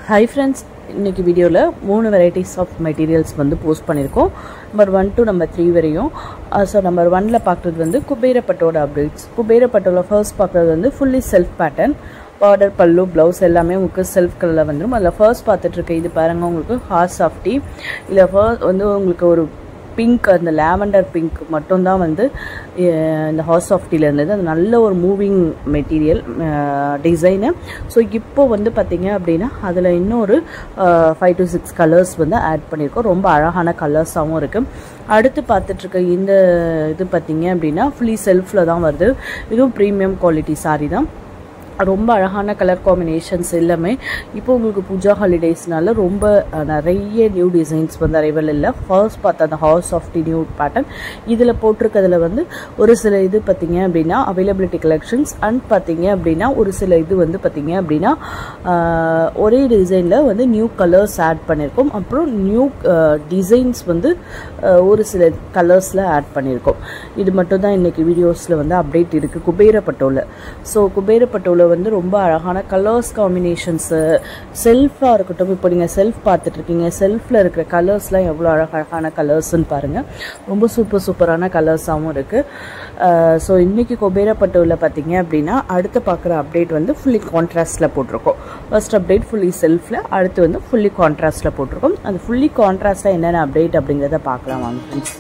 hi friends இன்னைக்கு வீடியோவில் மூணு வெரைட்டிஸ் ஆஃப் மெட்டீரியல்ஸ் வந்து போஸ்ட் பண்ணியிருக்கோம் number one to number three வரையும் ஸோ நம்பர் ஒனில் பார்க்குறது வந்து குபேரப்பட்டோட அப்டேட்ஸ் குபேரப்பட்டோவில் ஃபர்ஸ்ட் பார்க்குறது வந்து fully self pattern border pallu blouse எல்லாமே உங்களுக்கு செல்ஃப் கலரில் வந்துடும் அதில் ஃபர்ஸ்ட் பார்த்துட்டு இருக்க இது பாருங்க உங்களுக்கு ஹார்ஸ் ஆஃப்டி இல்லை ஃபர்ஸ்ட் வந்து உங்களுக்கு ஒரு பிங்க் அந்த லேவண்டர் பிங்க் மட்டும்தான் வந்து அஹ், இந்த ஹார்ஸ் ஆஃப் டீல இருந்தது அது நல்ல ஒரு மூவிங் மெட்டீரியல் டிசைனு ஸோ இப்போ வந்து பார்த்தீங்க அப்படின்னா அதில் இன்னொரு ஃபைவ் டு சிக்ஸ் கலர்ஸ் வந்து ஆட் பண்ணியிருக்கோம் ரொம்ப அழகான கலர்ஸாகவும் இருக்குது அடுத்து பார்த்துட்ருக்க இந்த இது பார்த்தீங்க அப்படின்னா ஃபுல்லி செல்ஃபில் தான் வருது இதுவும் ப்ரீமியம் குவாலிட்டி சாரி தான் ரொம்ப அழகான கலர் காம்பினேஷன்ஸ் எல்லாமே இப்போ உங்களுக்கு பூஜா ஹாலிடேஸ்னால ரொம்ப அஹ், நிறைய நியூ டிசைன்ஸ் வந்து அரைவல் இல்லை ஃபர்ஸ்ட் பார்த்த அந்த house of the new pattern இதில் போட்டிருக்கிறதுல வந்து ஒரு சில இது பார்த்தீங்க அப்படின்னா அவைலபிலிட்டி கலெக்ஷன்ஸ் அண்ட் பார்த்தீங்க அப்படின்னா ஒரு சில இது வந்து பார்த்தீங்க அப்படின்னா அஹ், ஒரே டிசைனில் வந்து நியூ கலர்ஸ் ஆட் பண்ணியிருக்கோம் அப்புறம் நியூ டிசைன்ஸ் வந்து அஹ், ஒரு சில கலர்ஸில் ஆட் பண்ணியிருக்கோம் இது மட்டும் தான் இன்றைக்கி வீடியோஸில் வந்து அப்டேட் இருக்குது குபேரப்பட்டோவில் ஸோ குபேரப்பட்டோவில் வந்து ரொம்ப அழகான கலர்ஸ் காம்பினேஷன்ஸு செல்ஃபாக இருக்கட்டும் இப்போ நீங்கள் செல்ஃப் பார்த்துட்ருக்கீங்க செல்ஃபில் இருக்கிற கலர்ஸ்லாம் எவ்வளோ அழகழகான கலர்ஸ்ன்னு பாருங்கள் ரொம்ப சூப்பர் சூப்பரான கலர்ஸாகவும் இருக்குது ஸோ இன்றைக்கி குபேரப்பட்டோவில் பார்த்தீங்க அப்படின்னா அடுத்து பார்க்குற அப்டேட் வந்து ஃபுல்லி கான்ட்ராஸ்டில் போட்டிருக்கோம் ஃபர்ஸ்ட் அப்டேட் ஃபுல்லி செல்ஃபில் அடுத்து வந்து ஃபுல்லி கான்ட்ராஸ்டில் போட்டிருக்கோம் அது ஃபுல்லி கான்ட்ராஸ்டாக என்னென்ன அப்டேட் அப்படிங்கிறத பார்க்கலாம் வாங்க ஃப்ரெண்ட்ஸ்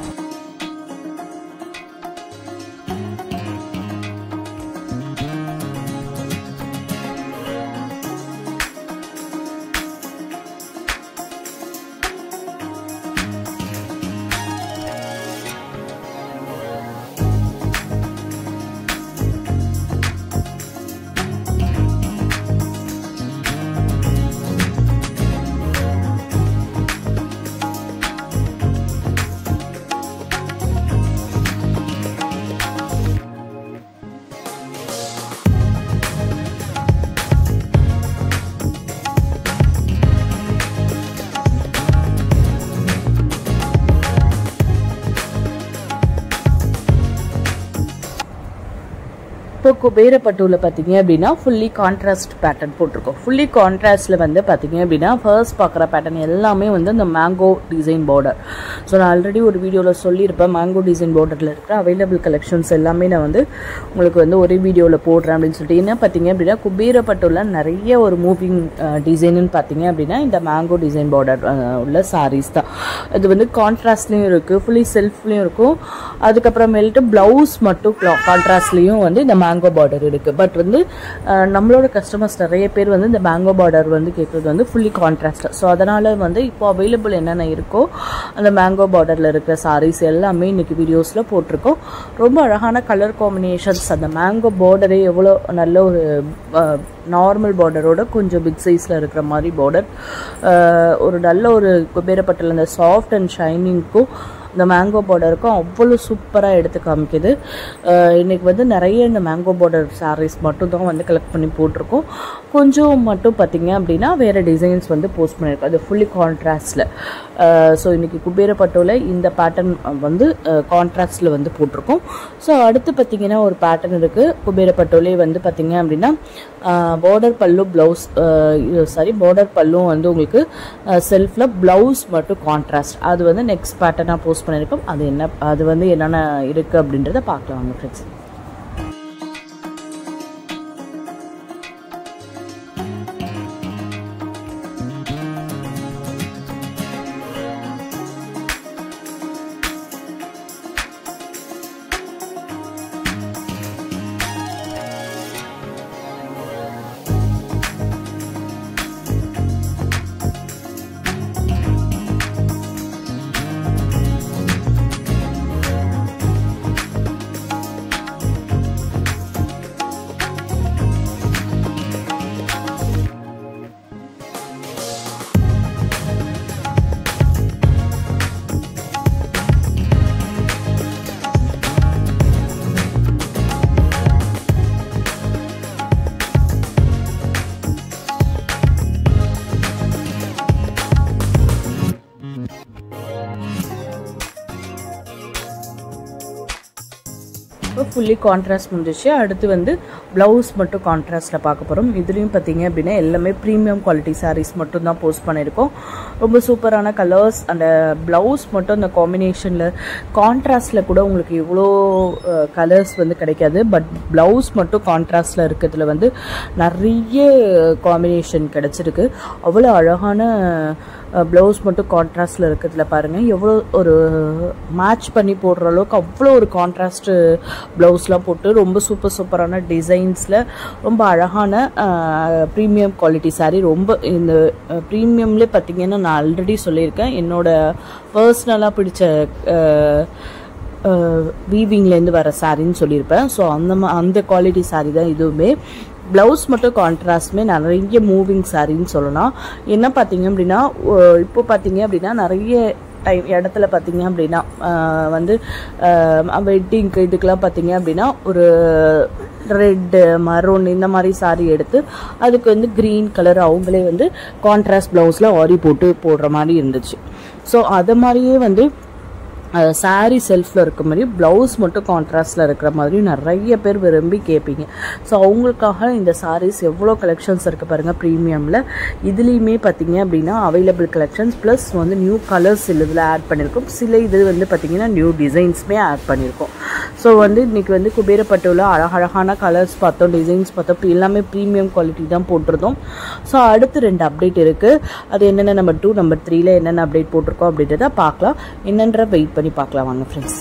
இப்போ குபேரப்பட்டூவில் பார்த்தீங்க அப்படின்னா ஃபுல்லி கான்ட்ராஸ்ட் பேட்டர்ன் போட்டிருக்கோம் ஃபுல்லி கான்ட்ராஸ்டில் வந்து பார்த்தீங்க அப்படின்னா ஃபர்ஸ்ட் பார்க்குற பேட்டர்ன் எல்லாமே வந்து இந்த மேங்கோ டிசைன் பார்டர் ஸோ நான் ஆல்ரெடி ஒரு வீடியோவில் சொல்லியிருப்பேன் மேங்கோ டிசைன் பார்டரில் இருக்கிற அவைலபிள் கலெக்ஷன்ஸ் எல்லாமே நான் வந்து உங்களுக்கு வந்து ஒரே வீடியோவில் போடுறேன் அப்படின்னு சொல்லிட்டு என்ன பார்த்தீங்க அப்படின்னா குபேரப்பட்டூவில் நிறைய ஒரு மூவிங் டிசைனுன்னு பார்த்தீங்க அப்படின்னா இந்த மேங்கோ டிசைன் பார்டர் உள்ள சாரீஸ் தான் இது வந்து கான்ட்ராஸ்ட்லேயும் இருக்குது ஃபுல்லி செல்ஃப்லேயும் இருக்கும் அதுக்கப்புறமேல்ட்டு ப்ளவுஸ் மட்டும் கான்ட்ராஸ்ட்லேயும் வந்து இந்த மேங்கோ பார்டர் இருக்குது பட் வந்து அஹ், நம்மளோட கஸ்டமர்ஸ் நிறைய பேர் வந்து இந்த மேங்கோ பார்டர் வந்து கேட்குறது வந்து ஃபுல்லி கான்ட்ராஸ்ட் ஸோ அதனால் வந்து இப்போ அவைலபிள் என்னென்ன இருக்கோ அந்த மேங்கோ பார்டரில் இருக்கிற சாரீஸ் எல்லாமே இன்னைக்கு வீடியோஸில் போட்டிருக்கோம் ரொம்ப அழகான கலர் காம்பினேஷன்ஸ் அந்த மேங்கோ பார்டரே எவ்வளோ நல்ல ஒரு நார்மல் பார்டரோட கொஞ்சம் பிக் சைஸில் இருக்கிற மாதிரி பார்டர் ஒரு நல்ல ஒரு குபேரப்பட்டில் அந்த சாஃப்ட் அண்ட் ஷைனிங்க்கும் இந்த மேங்கோ பார்டருக்கும் அவ்வளோ சூப்பராக எடுத்து காமிக்குது அஹ் இன்னைக்கு வந்து நிறைய இந்த மேங்கோ பார்டர் சாரீஸ் மட்டும் தான் வந்து கலெக்ட் பண்ணி போட்டிருக்கோம் கொஞ்சம் மட்டும் பார்த்தீங்க அப்படின்னா வேறு டிசைன்ஸ் வந்து போஸ்ட் பண்ணியிருக்கோம் அது ஃபுல்லி கான்ட்ராஸ்டில் ஸோ இன்னைக்கு குபேரப்பட்டோவில் இந்த பேட்டர்ன் வந்து கான்ட்ராஸ்டில் வந்து போட்டிருக்கோம் ஸோ அடுத்து பார்த்தீங்கன்னா ஒரு பேட்டர்ன் இருக்குது குபேரப்பட்டோலே வந்து பார்த்தீங்க அப்படின்னா border pallu blouse sorry border பல்லும் வந்து உங்களுக்கு செல்ஃபில் ப்ளவுஸ் மட்டும் கான்ட்ராஸ்ட் அது வந்து நெக்ஸ்ட் பேட்டர்னாக போஸ்ட் பண்ணியிருக்கோம் அது என்ன அது வந்து என்னென்ன இருக்குது அப்படின்றத பார்க்கலாம் வாங்க ஃப்ரெண்ட்ஸ் ஃபுல்லி கான்ட்ராஸ்ட் முடிஞ்சிச்சு அடுத்து வந்து ப்ளவுஸ் மட்டும் கான்ட்ராஸ்ட்டில் பார்க்க போகிறோம் இதுலேயும் பார்த்தீங்க அப்படின்னா எல்லாமே ப்ரீமியம் குவாலிட்டி சாரீஸ் மட்டும் தான் போஸ்ட் பண்ணியிருக்கோம் ரொம்ப சூப்பரான கலர்ஸ் அந்த ப்ளவுஸ் மட்டும் அந்த காம்பினேஷனில் கான்ட்ராஸ்டில் கூட உங்களுக்கு இவ்வளோ கலர்ஸ் வந்து கிடைக்காது பட் ப்ளவுஸ் மட்டும் கான்ட்ராஸ்டில் இருக்கிறதுல வந்து நிறைய காம்பினேஷன் கிடச்சிருக்கு அவ்வளோ அழகான ப்ளவுஸ் மட்டும் கான்ட்ராஸ்டில் இருக்கிறதுல பாருங்கள் எவ்வளோ ஒரு மேட்ச் பண்ணி போடுற அளவுக்கு அவ்வளோ ஒரு கான்ட்ராஸ்ட் ப்ளவுஸ்லாம் போட்டு ரொம்ப சூப்பர் சூப்பரான டிசைன்ஸில் ரொம்ப அழகான ப்ரீமியம் குவாலிட்டி சாரீ ரொம்ப இந்த ப்ரீமியம்லேயே பார்த்தீங்கன்னா நான் ஆல்ரெடி சொல்லியிருக்கேன் என்னோட பர்சனலாக பிடிச்ச வீவிங்லேருந்து வர சாரின்னு சொல்லியிருப்பேன் ஸோ அந்த மா அந்த குவாலிட்டி சாரீ தான் இதுவுமே ப்ளவுஸ் மட்டும் கான்ட்ராஸ்ட்மே நிறைய மூவிங் சாரின்னு சொல்லலாம் என்ன பார்த்தீங்க அப்படின்னா இப்போ பார்த்தீங்க அப்படின்னா நிறைய டைம் இடத்துல பார்த்தீங்க அப்படின்னா வந்து வெட்டிங்க்கு இதுக்கெலாம் பார்த்தீங்க அப்படின்னா ஒரு ரெட்டு மரூன் இந்த மாதிரி சாரீ எடுத்து அதுக்கு வந்து க்ரீன் கலர் அவங்களே வந்து கான்ட்ராஸ்ட் ப்ளவுஸில் ஆரி போட்டு போடுற மாதிரி இருந்துச்சு ஸோ அது மாதிரியே வந்து சாரீ செல்ஃபில் இருக்க மாதிரி ப்ளவுஸ் மட்டும் கான்ட்ராஸ்டில் இருக்கிற மாதிரி நிறைய பேர் விரும்பி கேட்பீங்க ஸோ அவங்களுக்காக இந்த சாரீஸ் எவ்வளோ கலெக்ஷன்ஸ் இருக்குது பாருங்கள் ப்ரீமியமில் இதுலேயுமே பார்த்தீங்க அப்படின்னா அவைலபிள் கலெக்ஷன்ஸ் ப்ளஸ் வந்து நியூ கலர்ஸ் இதில் ஆட் பண்ணியிருக்கோம் சில இது வந்து பார்த்திங்கன்னா நியூ டிசைன்ஸுமே ஆட் பண்ணியிருக்கோம் ஸோ வந்து இன்றைக்கி வந்து குபேரப்பட்டுள்ள அழகழகான கலர்ஸ் பார்த்தோம் டிசைன்ஸ் பார்த்தோம் எல்லாமே ப்ரீமியம் குவாலிட்டி தான் போட்டிருந்தோம் ஸோ அடுத்து ரெண்டு அப்டேட் இருக்குது அது என்னென்ன நம்பர் டூ நம்பர் த்ரீல என்னென்ன அப்டேட் போட்டிருக்கோம் அப்படின்றத பார்க்கலாம் என்னன்ற வெயிட் பண்ணி பார்க்கலாம் வாங்க ஃப்ரெண்ட்ஸ்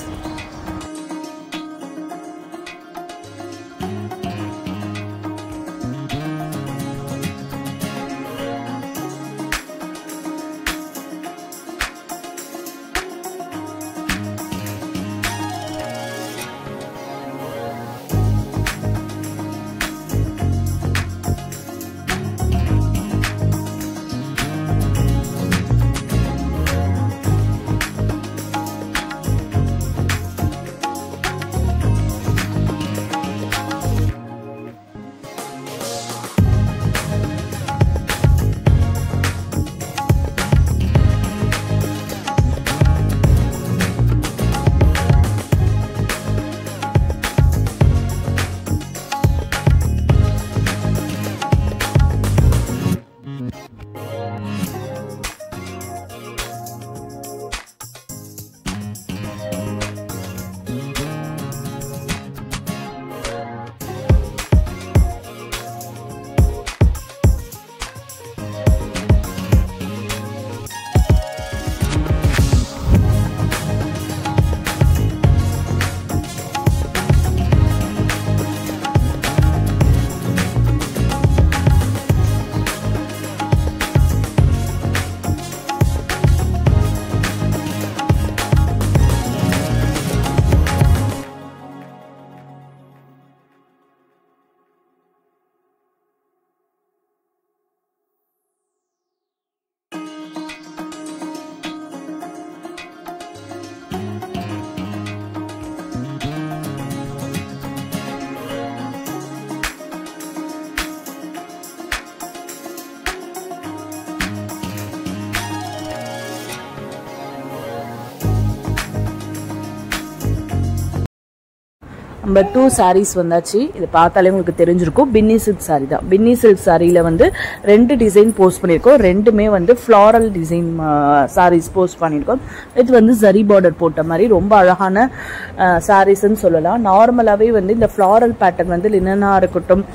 நம்பர் டூ சாரீஸ் வந்தாச்சு இது பார்த்தாலே உங்களுக்கு தெரிஞ்சிருக்கும் பின்னி சில்க் சாரீ தான் பின்னி சில்க் சாரியில் வந்து ரெண்டு டிசைன் போஸ்ட் பண்ணியிருக்கோம் ரெண்டுமே வந்து ஃப்ளாரல் டிசைன் சாரீஸ் போஸ்ட் பண்ணியிருக்கோம் இது வந்து ஜரி பார்டர் போட்ட மாதிரி ரொம்ப அழகான சாரீஸ்ன்னு சொல்லலாம் நார்மலாகவே வந்து இந்த ஃப்ளாரல் பேட்டர்ன் வந்து லினனாக இருக்கட்டும்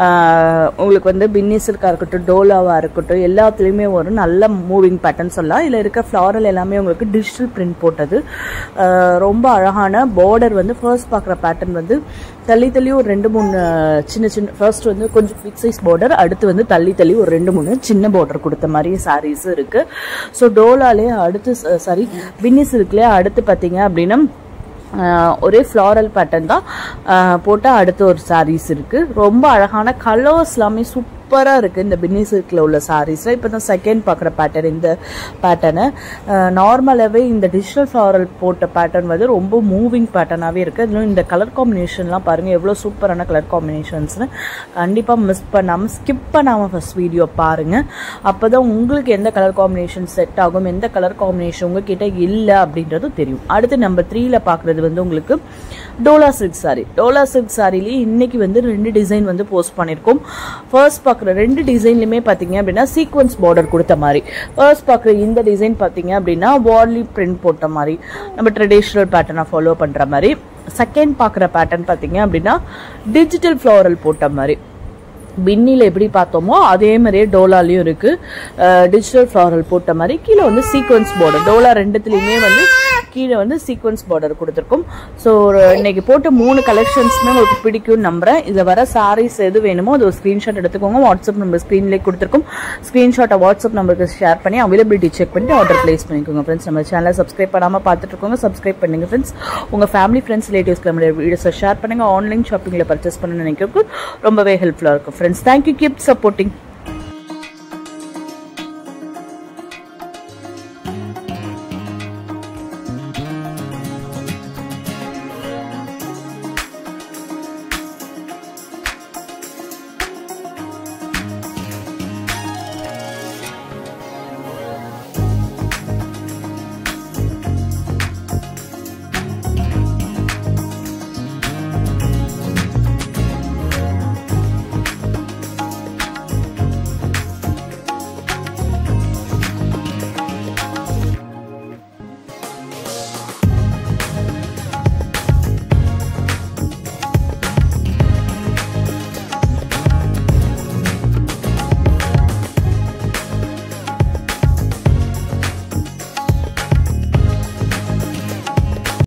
ஆஹ் உங்களுக்கு வந்து பின்னி சில்காக இருக்கட்டும் டோலாவாக இருக்கட்டும் எல்லாத்துலேயுமே ஒரு நல்ல மூவிங் பேட்டர்ன் சொல்லலாம் இதில் இருக்க ஃப்ளாரல் எல்லாமே உங்களுக்கு டிஜிட்டல் பிரிண்ட் போட்டது ஆஹ் ரொம்ப அழகான பார்டர் வந்து ஃபர்ஸ்ட் பார்க்குற பேட்டர்ன் வந்து தள்ளி தள்ளி ஒரு ரெண்டு மூணு ஆஹ் சின்ன சின்ன ஃபர்ஸ்ட் வந்து கொஞ்சம் பிக் சைஸ் பார்டர் அடுத்து வந்து தள்ளி தள்ளி ஒரு ரெண்டு மூணு சின்ன பார்டர் கொடுத்த மாதிரி சாரீஸ் இருக்கு ஸோ டோலாலே அடுத்து சாரி பின்னி சில்க்லேயே அடுத்து பார்த்தீங்க அப்படின்னா ஆஹ் ஒரே ஃப்ளாரல் பேட்டர்ன் தான் போட்டால் அடுத்து ஒரு சாரீஸ் இருக்குது ரொம்ப அழகான கலர்ஸ் எல்லாமே சூப்பர் சூப்பராக இருக்குது இந்த பின்னி சில்கில் உள்ள சாரீஸில் இப்போ தான் செகண்ட் பார்க்குற பேட்டர்ன் இந்த பேட்டர்னு நார்மலாகவே இந்த டிஜிட்டல் ஃப்ளாரல் போட்ட பேட்டர்ன் வந்து ரொம்ப மூவிங் பேட்டர்னாகவே இருக்குது அதிலும் இந்த கலர் காம்பினேஷன்லாம் பாருங்கள் எவ்வளோ சூப்பரான கலர் காம்பினேஷன்ஸ்னு கண்டிப்பாக மிஸ் பண்ணாமல் ஸ்கிப் பண்ணாமல் ஃபஸ்ட் வீடியோ பாருங்கள் அப்போ தான் உங்களுக்கு எந்த கலர் காம்பினேஷன் செட் ஆகும் எந்த கலர் காம்பினேஷன் உங்ககிட்ட இல்லை அப்படின்றதும் தெரியும் அடுத்து நம்பர் த்ரீல பார்க்குறது வந்து உங்களுக்கு டோலா சில்க் சாரி டோலா சில்க் சாரிலேயே இன்னைக்கு வந்து ரெண்டு டிசைன் வந்து போஸ்ட் பண்ணியிருக்கோம் ஃபர்ஸ்ட் பார்க்குற ரெண்டு டிசைன்லையுமே பார்த்தீங்க அப்படின்னா சீக்வன்ஸ் பார்டர் கொடுத்த மாதிரி ஃபர்ஸ்ட் பார்க்குற இந்த டிசைன் பார்த்தீங்க அப்படின்னா வார்லி பிரிண்ட் போட்ட மாதிரி நம்ம ட்ரெடிஷ்னல் பேட்டர்னை ஃபாலோ பண்ணுற மாதிரி செகண்ட் பார்க்குற பேட்டர்ன் பார்த்தீங்க அப்படின்னா டிஜிட்டல் ஃப்ளோரல் போட்ட மாதிரி பின்னியில் எப்படி பார்த்தோமோ அதே மாதிரியே டோலாலையும் இருக்குது டிஜிட்டல் ஃப்ளாரல் போட்ட மாதிரி கீழே வந்து சீக்வன்ஸ் பார்டர் டோலா ரெண்டுத்துலேயுமே வந்து கீழே வந்து சீக்வன்ஸ் பார்டர் கொடுத்துருக்கோம் ஸோ இன்னைக்கு போட்ட மூணு கலெக்ஷன்ஸுமே உங்களுக்கு பிடிக்கும்னு நம்புறேன் இதில் வர சாரீஸ் எது வேணுமோ அது ஒரு ஸ்க்ரீன்ஷாட் எடுத்துக்கோங்க வாட்ஸ்அப் நம்பர் ஸ்க்ரீன்லேயே கொடுத்துருக்கோம் ஸ்க்ரீன்ஷாட்டை வாட்ஸ்அப் நம்பருக்கு ஷேர் பண்ணி அவைலபிலிட்டி செக் பண்ணிட்டு ஆர்டர் பிளேஸ் பண்ணிக்கோங்க ஃப்ரெண்ட்ஸ் நம்ம சேனலை சப்ஸ்கிரைப் பண்ணாமல் பார்த்துட்டு இருக்கோங்க சப்ஸ்கிரைப் பண்ணுங்க ஃப்ரெண்ட்ஸ் உங்கள் ஃபேமிலி ஃப்ரெண்ட்ஸ் ரிலேட்டிவ்ஸ்க்கு நம்மளுடைய வீடியோஸை ஷேர் பண்ணுங்கள் ஆன்லைன் ஷாப்பிங்கில் பர்ச்சேஸ் பண்ணணும்னு நினைக்கிறதுக்கு ரொம்பவே ஹெல்ப்ஃபுல்லாக இருக்கும் ஃப்ரெண்ட்ஸ் தேங்க்யூ கீப் சப்போர்ட்டிங்